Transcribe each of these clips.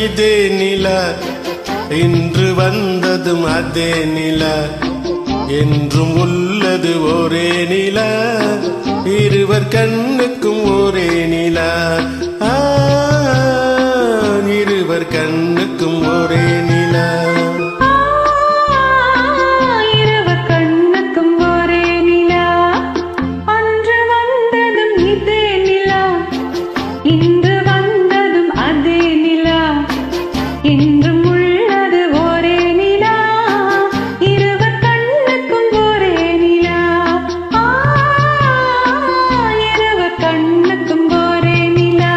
இதே நில இன்று வந்ததும் அதே நில என்றும் உள்ளது ஒரே நில இருவர் கண்ணுக்கும் ஒரே நில ஆ, இருவர் கண்ணுக்கும் ஒரே நில இருவர் கண்ணுக்கும் ஒரே நிலா அன்று வந்ததும் இதே நிலா இன்று வந்ததும் அதே நிலா என்றும் உள்ளது ஒரே நிலா இருவர் கண்ணுக்கும் ஒரே நிலா ஆ, இருவர் கண்ணுக்கும் ஒரே நிலா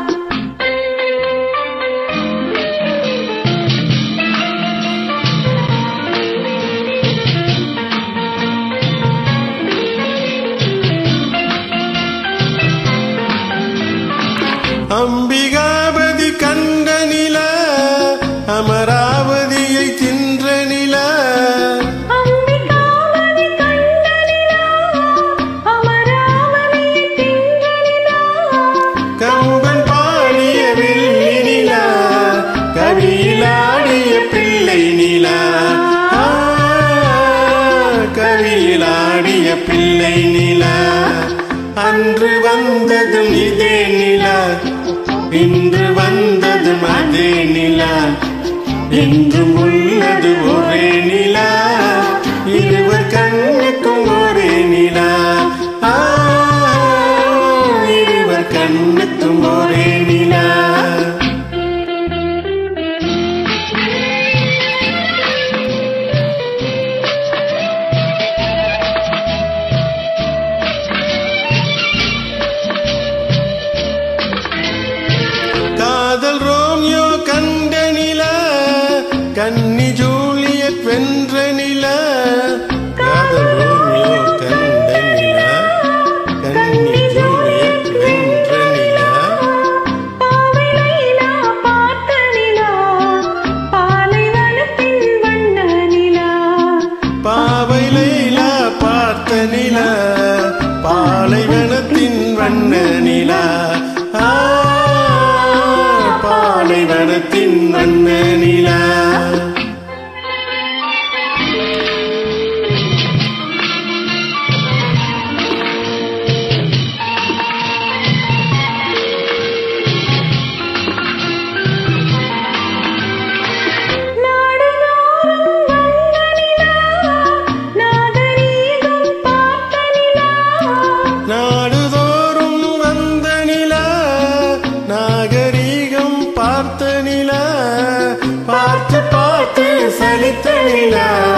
அம்பிகாபதி கண்ட நில அமராவதியை தின்ற நில அம்பிகாவதி கண்ட நிலா அமராவதியை தின்ற நிலா கம்பன் பாடிய வெள்ளி நில கவியிலாடிய பிள்ளை நில ஆ, கவியிலாடிய பிள்ளை நில அன்று வந்ததும் இதே நில இன்று வந்ததும் அதே நில என்றும் உள்ளது ஒரே நிலா இருவர் கண்ணுக்கும் ஒரே நிலா ஆ, இருவர் கண்ணுக்கும் ஒரே நிலா காதல் ரோமியோ கண்ட நிலா கன்னி ஜூலியட் வென்ற நிலா காதல் ரோமியோ கண்ட நிலா கன்னி ஜூலியட் வென்ற நிலா பாவை லைலா பார்த்த நிலா பாலைவனத்தின் வண்ண நிலா பாவை லைலா பார்த்த நிலா பாலைவனத்தின் வண்ண நிலா ஆ, பாலைவனத்தின் வண்ண நிலா நாடுதோறும் வந்த நிலா நாகரீகம் பார்த்த நிலா நாடுதோறும் வந்த நிலா நாகரீகம் பார்த்த நிலா பார்த்து பார்த்து சலித்த நிலா